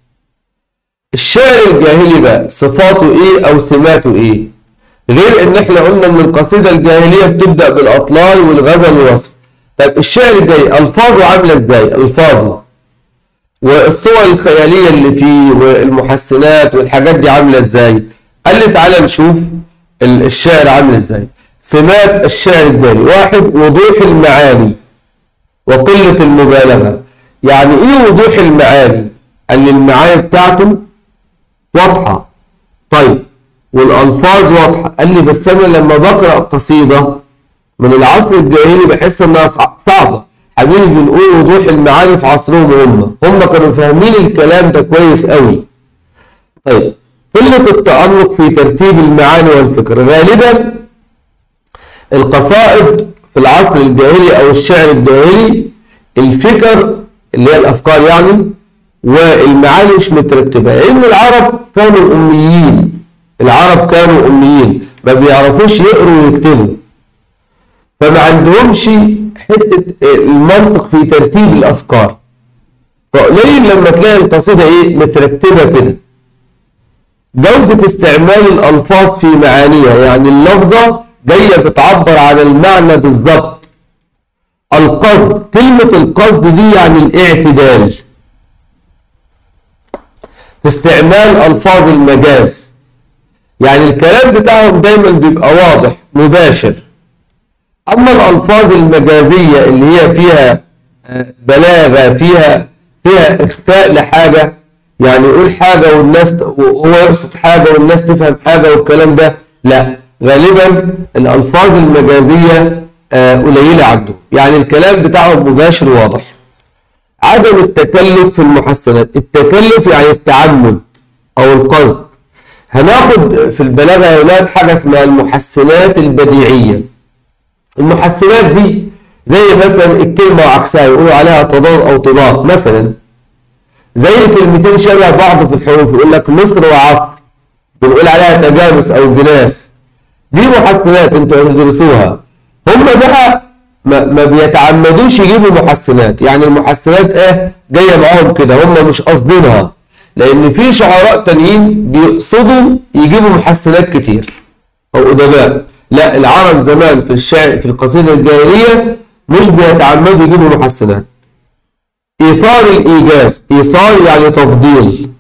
الشعر الجاهلي بقى صفاته إيه أو سماته إيه غير إن إحنا قلنا إن القصيدة الجاهلية بتبدأ بالأطلال والغزل والوصف طيب الشعر الجاهلي ألفاظه عاملة إزاي؟ ألفاظه والصور الخيالية اللي فيه والمحسنات والحاجات دي عاملة ازاي قال لي تعالى نشوف الشعر عامل ازاي سمات الشعر الجاري واحد وضوح المعاني وقلة المبالغة يعني ايه وضوح المعاني قال لي المعاني بتاعته واضحة طيب والألفاظ واضحة قال لي بس أنا لما بقرأ قصيدة من العصر الجاهلي بحس إنها صعبة حبيبي بنقول وضوح المعاني في عصرهم هم هم كانوا فاهمين الكلام ده كويس قوي طيب قلة التألق في ترتيب المعاني والفكر غالبا القصائد في العصر الجاهلي أو الشعر الجاهلي الفكر اللي هي الأفكار يعني والمعاني مش مترتبة لأن العرب كانوا أميين العرب كانوا أميين ما بيعرفوش يقروا ويكتبوا فما عندهمش حتة المنطق في ترتيب الأفكار فقليل لما تلاقي القصيدة إيه مترتبة كده جودة استعمال الألفاظ في معانيها يعني اللفظة جاية بتعبر عن المعنى بالظبط القصد كلمة القصد دي يعني الاعتدال في استعمال ألفاظ المجاز يعني الكلام بتاعهم دايما بيبقى واضح مباشر أما الألفاظ المجازية اللي هي فيها بلاغة فيها فيها إخفاء لحاجة يعني يقول حاجة والناس وهو يقصد حاجة والناس تفهم حاجة والكلام ده لا غالبا الألفاظ المجازية قليلة عندهم يعني الكلام بتاعهم مباشر واضح عدم التكلف في المحسنات التكلف يعني التعمد أو القصد هناخد في البلاغة يا ولاد حاجة اسمها المحسنات البديعية المحسنات دي زي مثلا الكلمة وعكسها يقولوا عليها تضاد أو تضاد مثلا زي كلمتين شبه بعض في الحروف يقول لك مصر وعصر بنقول عليها تجانس أو جناس دي محسنات انتوا هتدرسوها هم بقى ما, ما بيتعمدوش يجيبوا محسنات يعني المحسنات ايه جايه معاهم كده هم مش قاصدينها لان في شعراء تانيين بيقصدوا يجيبوا محسنات كتير او ادباء لا العرب زمان في الشعر في القصيدة الجاهلية مش بيتعمدوا يجيبوا محسنات إيثار الإيجاز إيثار يعني تفضيل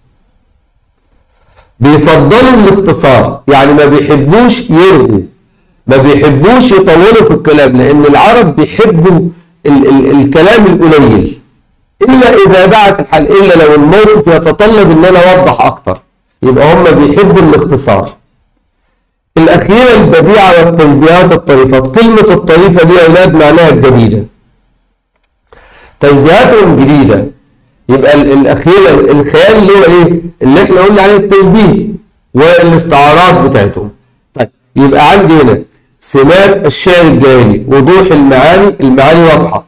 بيفضلوا الاختصار يعني ما بيحبوش يرغوا ما بيحبوش يطولوا في الكلام لأن العرب بيحبوا ال ال الكلام القليل إلا إذا دعت الحال إلا لو الموقف يتطلب إن أنا أوضح أكتر يبقى هم بيحبوا الاختصار الأخيرة البديعة والتشبيهات الطريفات كلمة الطريفة دي يا أولاد معناها الجديدة تشبيهاتهم جديدة يبقى الأخيرة الخيال اللي هو إيه اللي إحنا قلنا عليه التشبيه والاستعارات بتاعتهم طيب يبقى عندي هنا سمات الشعر الجاهلي وضوح المعاني المعاني واضحة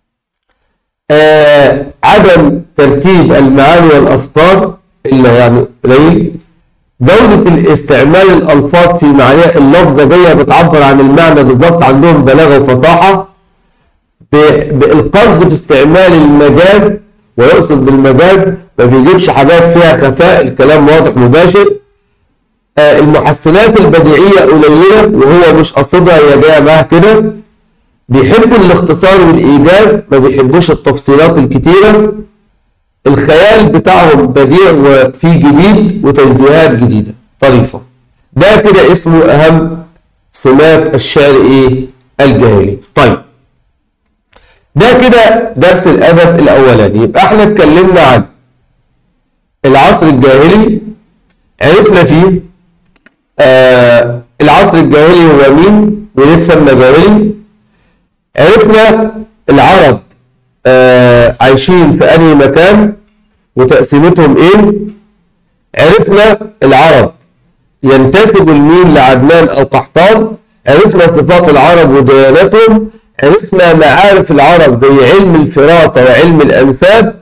آه عدم ترتيب المعاني والأفكار إلا يعني قليل جودة الاستعمال الألفاظ في معانيها اللفظة جاية بتعبر عن المعنى بالظبط عندهم بلاغة وفصاحة بالقصد في استعمال المجاز ويقصد بالمجاز ما بيجيبش حاجات فيها خفاء الكلام واضح مباشر آه المحسنات البديعية قليلة وهو مش قصدها هي جاية معاها كده بيحبوا الاختصار والإيجاز ما بيحبوش التفصيلات الكتيرة الخيال بتاعهم بديع وفيه جديد وتشبيهات جديدة طريفة ده كده اسمه أهم سمات الشعر إيه الجاهلي طيب ده كده درس الأدب الأولاني يبقى احنا اتكلمنا عن العصر الجاهلي عرفنا فيه آه العصر الجاهلي هو مين وليه اتسمى جاهلي عرفنا العرب آه عايشين في أنهي مكان وتقسيمتهم ايه عرفنا العرب ينتسب المين لعدنان او قحطان عرفنا صفات العرب وديانتهم عرفنا معارف العرب زي علم الفراسة وعلم الأنساب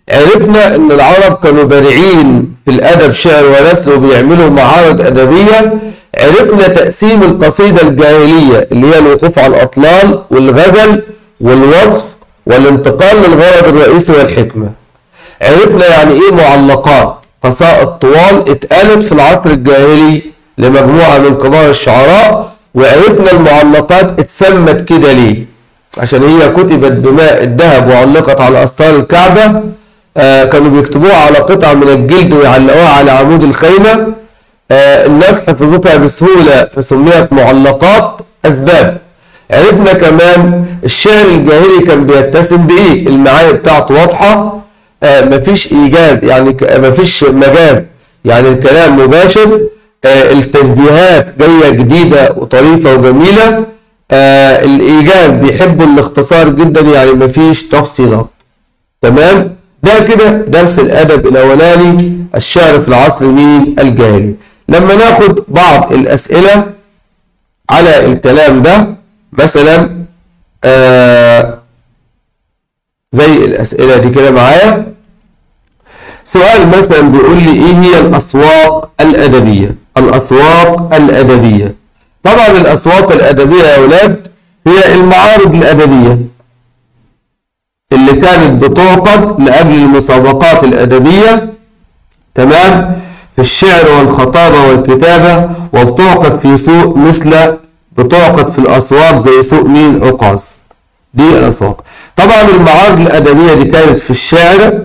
عرفنا ان العرب كانوا بارعين في الادب شعر ونثر وبيعملوا معارض ادبيه عرفنا تقسيم القصيده الجاهليه اللي هي الوقوف على الاطلال والغزل والوصف والانتقال للغرض الرئيسي والحكمه عرفنا يعني ايه معلقات قصائد طوال اتقالت في العصر الجاهلي لمجموعه من كبار الشعراء وعرفنا المعلقات اتسمت كده ليه عشان هي كتبت بماء الذهب وعلقت على أستار الكعبة آه كانوا بيكتبوها على قطعة من الجلد ويعلقوها على عمود الخيمة آه الناس حفظتها بسهولة فسميت معلقات أسباب عرفنا كمان الشعر الجاهلي كان بيتسم بإيه المعاني بتاعته واضحة آه مفيش إيجاز يعني ك- مفيش مجاز يعني الكلام مباشر آه التشبيهات جاية جديدة وطريفة وجميلة آه الإيجاز بيحبوا الاختصار جدا يعني مفيش تفصيلات تمام ده كده درس الأدب الأولاني الشعر في العصر مين الجاهلي لما ناخد بعض الأسئلة على الكلام ده مثلا آه زي الأسئلة دي كده معايا سؤال مثلا بيقول لي إيه هي الأسواق الأدبية الأسواق الأدبية طبعا الأسواق الأدبية يا أولاد هي المعارض الأدبية اللي كانت بتعقد لأجل المسابقات الأدبية تمام في الشعر والخطابة والكتابة وبتعقد في سوق مثل بتعقد في الأسواق زي سوق مين عكاظ دي الأسواق طبعا المعارض الأدبية دي كانت في الشعر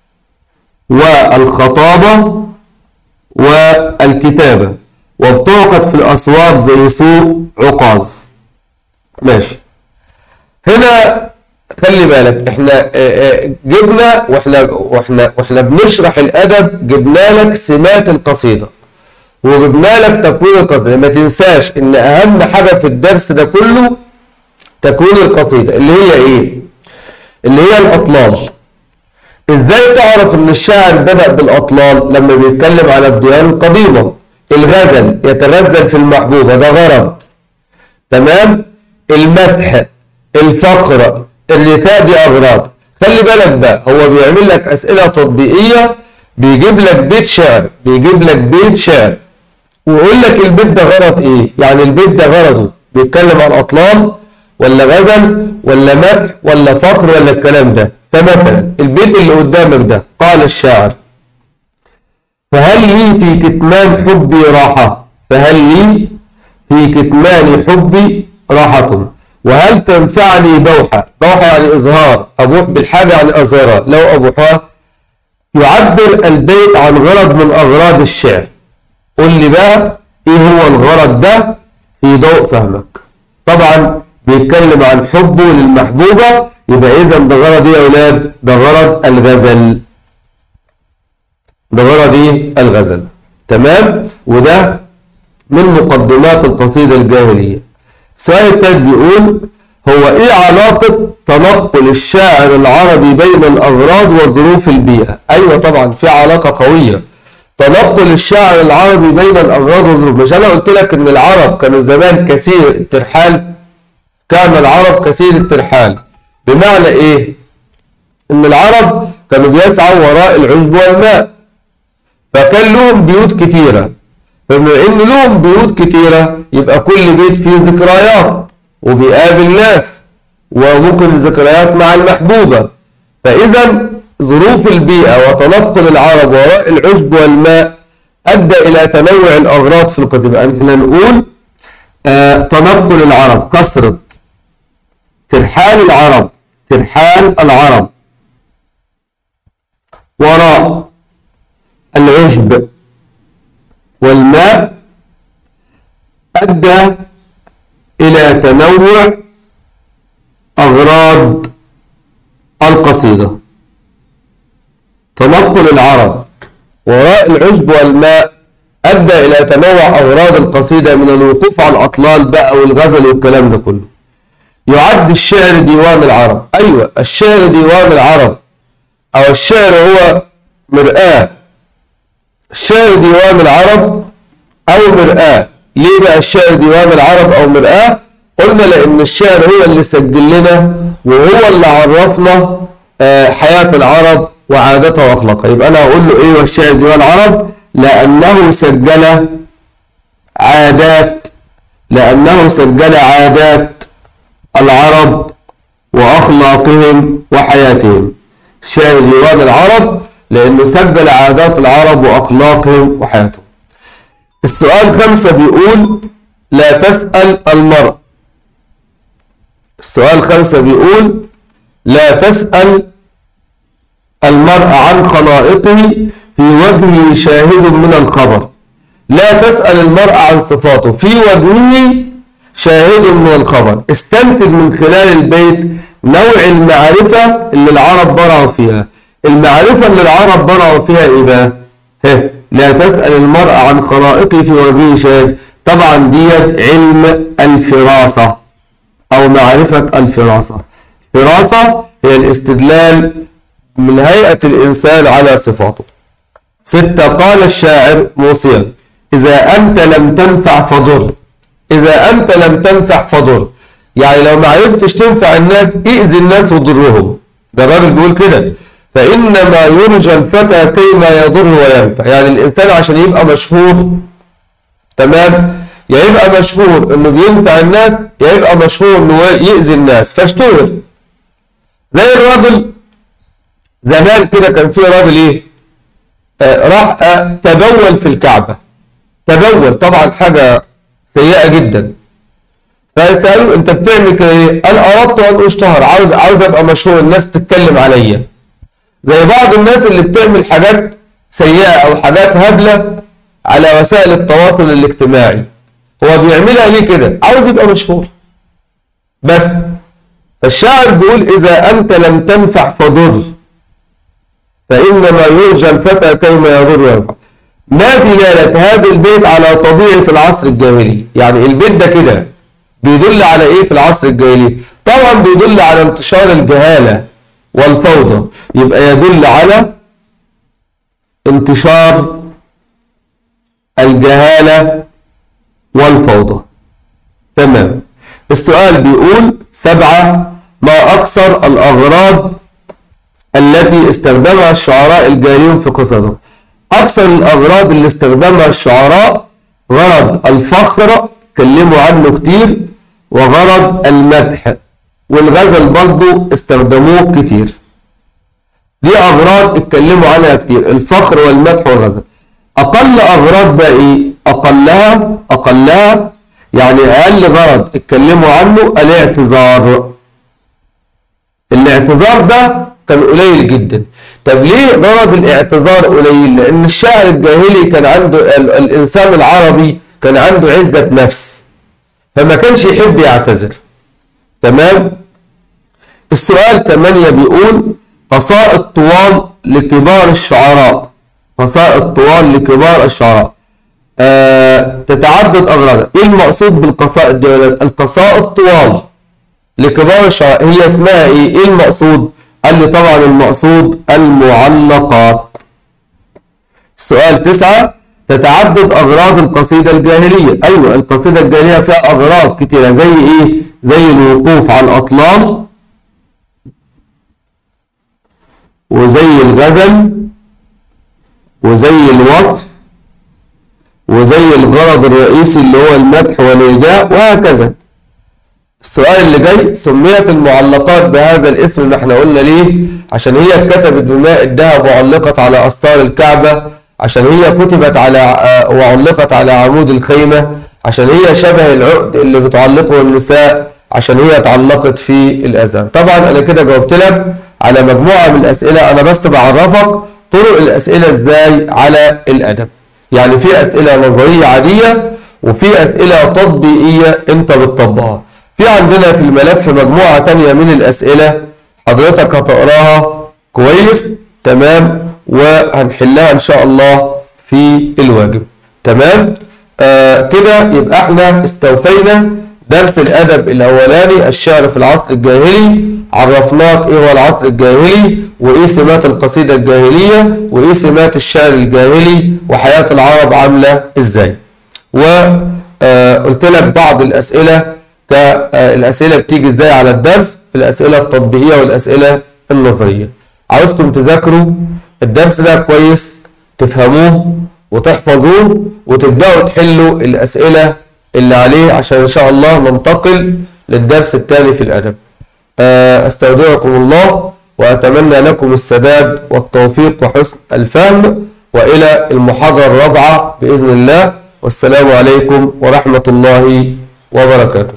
والخطابة والكتابة وبتعقد في الأسواق زي سوق عكاظ ماشي هنا خلي بالك احنا اه، اه، جبنا واحنا واحنا واحنا بنشرح الادب جبنا لك سمات القصيده وجبنا لك تكوين القصيده ما تنساش ان اهم حاجه في الدرس ده كله تكوين القصيده اللي هي ايه اللي هي الاطلال ازاي تعرف ان الشاعر بدأ بالاطلال لما بيتكلم على الديان القديمه الغزل يتغزل في المحبوبه ده غرض تمام المدح الفقر الرثاء دي اغراض خلي بالك بقى هو بيعمل لك اسئله تطبيقيه بيجيب لك بيت شعر بيجيب لك بيت شعر ويقول لك البيت ده غرض ايه يعني البيت ده غرضه بيتكلم عن اطلال ولا غزل ولا مدح ولا فقر ولا الكلام ده فمثلا البيت اللي قدامك ده قال الشاعر فهل لي في كتمان حبي راحة فهل لي في كتمان حبي راحة وهل تنفعني بوحة بوحة يعني إظهار أبوح بالحاجة يعني أظهرها لو أبوحها يعبر البيت عن غرض من أغراض الشعر قول لي بقى إيه هو الغرض ده في ضوء فهمك طبعا بيتكلم عن حبه للمحبوبة يبقى إذا ده غرض إيه يا أولاد ده غرض الغزل ده غرض إيه الغزل تمام وده من مقدمات القصيدة الجاهلية السؤال التالت بيقول هو ايه علاقة تنقل الشاعر العربي بين الأغراض وظروف البيئة أيوة طبعا في علاقة قوية تنقل الشاعر العربي بين الأغراض والظروف مش أنا قلت لك إن العرب كانوا زمان كثير الترحال كان العرب كثير الترحال بمعنى إيه؟ إن العرب كانوا بيسعوا وراء العشب والماء فكان لهم بيوت كتيرة فبما ان لهم بيوت كتيرة يبقى كل بيت فيه ذكريات وبيقابل ناس وممكن الذكريات مع المحبوبة فإذا ظروف البيئة وتنقل العرب وراء العشب والماء أدى إلى تنوع الأغراض في القصيدة يعني احنا نقول آه تنقل العرب كثرة ترحال العرب ترحال العرب وراء العشب والماء أدى إلى تنوع أغراض القصيدة تنقل العرب وراء العشب والماء أدى إلى تنوع أغراض القصيدة من الوقوف على الأطلال بقى والغزل والكلام ده كله يعد الشعر ديوان العرب أيوة الشعر ديوان العرب أو الشعر هو مرآة الشعر ديوان العرب أو مرآة ليه بقى الشعر ديوان العرب أو مرآة قلنا لأن الشعر هو اللي سجل لنا وهو اللي عرفنا آه، حياة العرب وعاداتها واخلاقها يبقى انا هقول له ايه والشعر ديوان العرب لانه سجل عادات لانه سجل عادات العرب واخلاقهم وحياتهم شعر ديوان العرب لانه سجل عادات العرب واخلاقهم وحياتهم السؤال خمسة بيقول لا تسأل المرء السؤال خمسة بيقول لا تسأل المرء عن خلائقه في وجهه شاهد من الخبر لا تسأل المرء عن صفاته في وجهه شاهد من الخبر استنتج من خلال البيت نوع المعرفة اللي العرب برعوا فيها المعرفة اللي العرب برعوا فيها ايه بقى ها لا تسأل المرء عن خلائقه في وجهه شاهد طبعا ديت علم الفراسة أو معرفة الفراسة الفراسة هي الاستدلال من هيئة الإنسان على صفاته ستة قال الشاعر موصيا إذا أنت لم تنفع فضر إذا أنت لم تنفع فضر يعني لو ما عرفتش تنفع الناس ائذي الناس وضرهم ده الراجل بيقول كده فإنما يرجى الفتى كيما يضر وينفع يعني الإنسان عشان يبقى مشهور تمام يا يبقى مشهور انه بينفع الناس يا يبقى مشهور انه يأذي الناس فاشتهر زي الراجل زمان كده كان في راجل ايه آه راح آه تبول في الكعبة تبول طبعا حاجة سيئة جدا فسألوه انت بتعمل كده ايه قال اردت ان اشتهر عاوز عاوز ابقى مشهور الناس تتكلم عليا زي بعض الناس اللي بتعمل حاجات سيئة او حاجات هبلة على وسائل التواصل الاجتماعي هو بيعملها ليه كده عاوز يبقى مشهور بس فالشاعر بيقول إذا أنت لم تنفع فضر فإنما يرجى الفتى كيما يضر وينفع ما دلالة هذا البيت على طبيعة العصر الجاهلي يعني البيت ده كده بيدل على إيه في العصر الجاهلي طبعا بيدل على انتشار الجهالة والفوضى يبقى يدل على انتشار الجهالة والفوضى تمام السؤال بيقول سبعة ما أكثر الأغراض التي استخدمها الشعراء الجاهليون في قصصهم أكثر الأغراض اللي استخدمها الشعراء غرض الفخر كلموا عنه كتير وغرض المدح والغزل برضو استخدموه كتير دي أغراض اتكلموا عنها كتير الفخر والمدح والغزل أقل أغراض بقى إيه؟ أقلها أقلها يعني أقل غرض اتكلموا عنه الاعتذار الاعتذار ده كان قليل جدا طب ليه غرض الاعتذار قليل؟ لأن الشاعر الجاهلي كان عنده ال الإنسان العربي كان عنده عزة نفس فما كانش يحب يعتذر تمام؟ السؤال 8 بيقول قصائد طوال لكبار الشعراء قصائد طوال لكبار الشعراء آه تتعدد أغراضها إيه المقصود بالقصائد دي القصائد طوال لكبار الشعراء هي اسمها إيه إيه المقصود قال لي طبعا المقصود المعلقات السؤال تسعة تتعدد أغراض القصيدة الجاهلية أيوة القصيدة الجاهلية فيها أغراض كتيرة زي إيه زي الوقوف على الأطلال وزي الغزل وزي الوصف وزي الغرض الرئيسي اللي هو المدح والإيجاء وهكذا السؤال اللي جاي سميت المعلقات بهذا الاسم اللي احنا قلنا ليه عشان هي اتكتبت بماء الذهب وعلقت على أسطار الكعبة عشان هي كتبت على وعلقت على عمود الخيمة عشان هي شبه العقد اللي بتعلقه النساء عشان هي اتعلقت في الأذان طبعا أنا كده جاوبت لك على مجموعة من الأسئلة أنا بس بعرفك طرق الأسئلة إزاي على الأدب يعني في أسئلة نظرية عادية وفي أسئلة تطبيقية أنت بتطبقها في عندنا في الملف مجموعة تانية من الأسئلة حضرتك هتقراها كويس تمام وهنحلها إن شاء الله في الواجب تمام آه كده يبقى احنا استوفينا درس الأدب الأولاني الشعر في العصر الجاهلي عرفناك إيه هو العصر الجاهلي وإيه سمات القصيدة الجاهلية وإيه سمات الشعر الجاهلي وحياة العرب عاملة إزاي وقلت لك بعض الأسئلة كالأسئلة بتيجي إزاي على الدرس الأسئلة التطبيقية والأسئلة النظرية عاوزكم تذاكروا الدرس ده كويس تفهموه وتحفظوه وتبدأوا تحلوا الأسئلة اللي عليه عشان إن شاء الله ننتقل للدرس التالي في الأدب آه، أستودعكم الله وأتمنى لكم السداد والتوفيق وحسن الفهم وإلى المحاضرة الرابعة بإذن الله والسلام عليكم ورحمة الله وبركاته